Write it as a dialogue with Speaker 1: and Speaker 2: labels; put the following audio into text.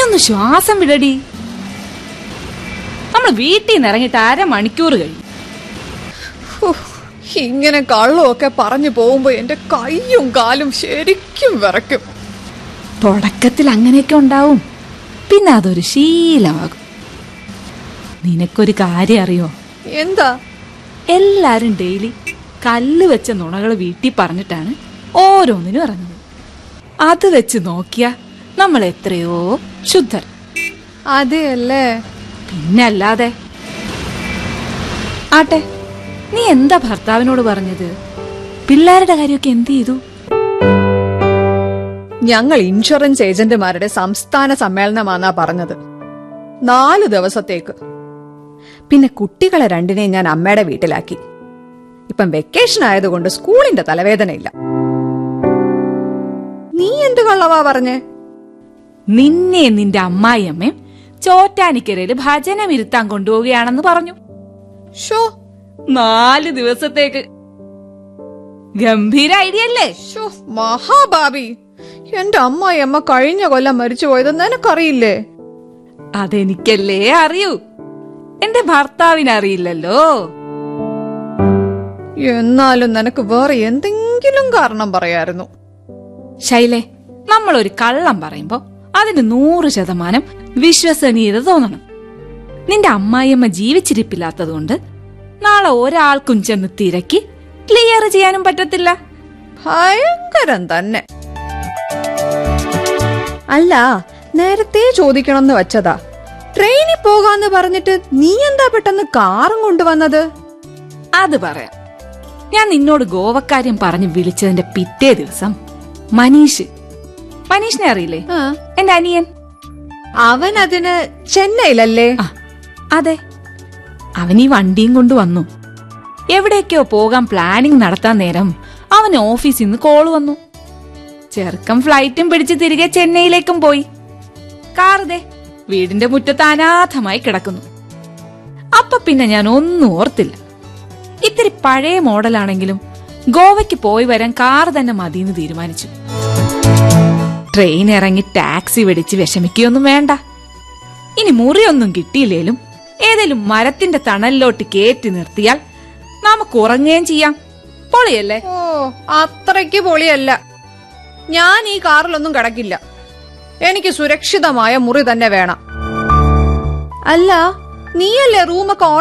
Speaker 1: ഒന്ന് ശ്വാസം വിടടി നമ്മൾ വീട്ടിൽ നിന്ന് ഇറങ്ങിയിട്ട് അരമണിക്കൂർ കഴിഞ്ഞു
Speaker 2: ഉഫ്, ഇങ്ങനെ കള്ളമൊക്കെ പറഞ്ഞു പോകുമ്പോ എന്റെ കൈയും കാലും ശരിക്കും വിറയ്ക്കും
Speaker 1: തുടക്കത്തിൽ അങ്ങനെയൊക്കെ ഉണ്ടാവും പിന്നെ അതൊരു ശീലമാകും നിനക്കൊരു കാര്യം അറിയോ
Speaker 2: എന്താ
Speaker 1: എല്ലാരും ഡെയിലി കല്ല് വെച്ച നുണകൾ വീട്ടിൽ പറഞ്ഞിട്ടാണ് ഓരോന്നിനും ഇറങ്ങുന്നത് അത് വെച്ച് നോക്കിയാ നമ്മൾ എത്രയോ ശുദ്ധർ
Speaker 2: അതെയല്ലേ
Speaker 1: പിന്നല്ലാതെ ആട്ടെ നീ എന്താ ഭർത്താവിനോട് പറഞ്ഞത് പിള്ളേരുടെ കാര്യമൊക്കെ എന്ത് ചെയ്തു
Speaker 2: ഞങ്ങൾ ഇൻഷുറൻസ് ഏജന്റുമാരുടെ സംസ്ഥാന സമ്മേളനമാന്നാ പറഞ്ഞത് നാല് ദിവസത്തേക്ക് പിന്നെ കുട്ടികളെ രണ്ടിനെയും ഞാൻ അമ്മയുടെ വീട്ടിലാക്കി ഇപ്പം വെക്കേഷൻ ആയതുകൊണ്ട് സ്കൂളിന്റെ തലവേദനയില്ല നീ എന്ത് കള്ളവാ പറഞ്ഞേ
Speaker 1: നിന്നെ നിന്റെ അമ്മായിയമ്മയും ചോറ്റാനിക്കരയില് ഭജനം ഇരുത്താൻ കൊണ്ടുപോവുകയാണെന്ന് പറഞ്ഞു
Speaker 2: ഷോ
Speaker 1: നാല് ദിവസത്തേക്ക് ഗംഭീര ഐഡിയ അല്ലേ
Speaker 2: ഷോ മഹാഭാബി എന്റെ അമ്മായിയമ്മ കഴിഞ്ഞ കൊല്ലം മരിച്ചു പോയത് നിനക്കറിയില്ലേ
Speaker 1: അതെനിക്കല്ലേ അറിയൂ എന്റെ ഭർത്താവിന് അറിയില്ലല്ലോ
Speaker 2: എന്നാലും നിനക്ക് വേറെ എന്തെങ്കിലും കാരണം പറയായിരുന്നു
Speaker 1: ശൈലേ നമ്മൾ ഒരു കള്ളം പറയുമ്പോ അതിന് നൂറ് ശതമാനം വിശ്വസനീയത തോന്നണം നിന്റെ അമ്മായിയമ്മ ജീവിച്ചിരിപ്പില്ലാത്തതുകൊണ്ട് നാളെ ഒരാൾക്കും ചെന്ന് തിരക്കി ക്ലിയർ ചെയ്യാനും പറ്റത്തില്ല
Speaker 2: ഭയങ്കരം തന്നെ അല്ല നേരത്തെ ചോദിക്കണമെന്ന് വെച്ചതാ ട്രെയിനിൽ പോകാന്ന് പറഞ്ഞിട്ട് നീ എന്താ പെട്ടെന്ന് കാറും കൊണ്ടുവന്നത്
Speaker 1: അത് പറയാം ഞാൻ നിന്നോട് ഗോവക്കാര്യം പറഞ്ഞ് വിളിച്ചതിന്റെ പിറ്റേ ദിവസം മനീഷ് മനീഷിനെ അറിയില്ലേ
Speaker 2: ആ,
Speaker 1: എന്റെ അനിയൻ
Speaker 2: അവൻ അതിന് ചെന്നൈയിലല്ലേ
Speaker 1: ആ അതെ അവൻ ഈ വണ്ടിയും കൊണ്ട് വന്നു എവിടേക്കോ പോകാൻ പ്ലാനിങ് നടത്താൻ നേരം അവൻ ഓഫീസിൽ നിന്ന് കോള് വന്നു ചെറുക്കം ഫ്ലൈറ്റും പിടിച്ച് തിരികെ ചെന്നൈയിലേക്കും പോയി കാറുതേ വീടിന്റെ മുറ്റത്ത് അനാഥമായി കിടക്കുന്നു അപ്പൊ പിന്നെ ഞാൻ ഒന്നും ഓർത്തില്ല ഇത്തിരി പഴയ മോഡലാണെങ്കിലും ഗോവയ്ക്ക് പോയി വരാൻ കാർ തന്നെ മതിയെന്ന് തീരുമാനിച്ചു ട്രെയിൻ ഇറങ്ങി ടാക്സി വെടിച്ച് വിഷമിക്കുകയൊന്നും വേണ്ട ഇനി മുറിയൊന്നും കിട്ടിയില്ലേലും ഏതേലും മരത്തിന്റെ തണലിലോട്ട് കയറ്റി നിർത്തിയാൽ നമുക്ക് ഉറങ്ങുകയും ചെയ്യാം പൊളിയല്ലേ
Speaker 2: ഓ അത്രയ്ക്ക് പൊളിയല്ല ഞാൻ ഈ കാറിലൊന്നും കിടക്കില്ല എനിക്ക് സുരക്ഷിതമായ മുറി തന്നെ വേണം അല്ല നീയല്ലേ റൂമൊക്കെ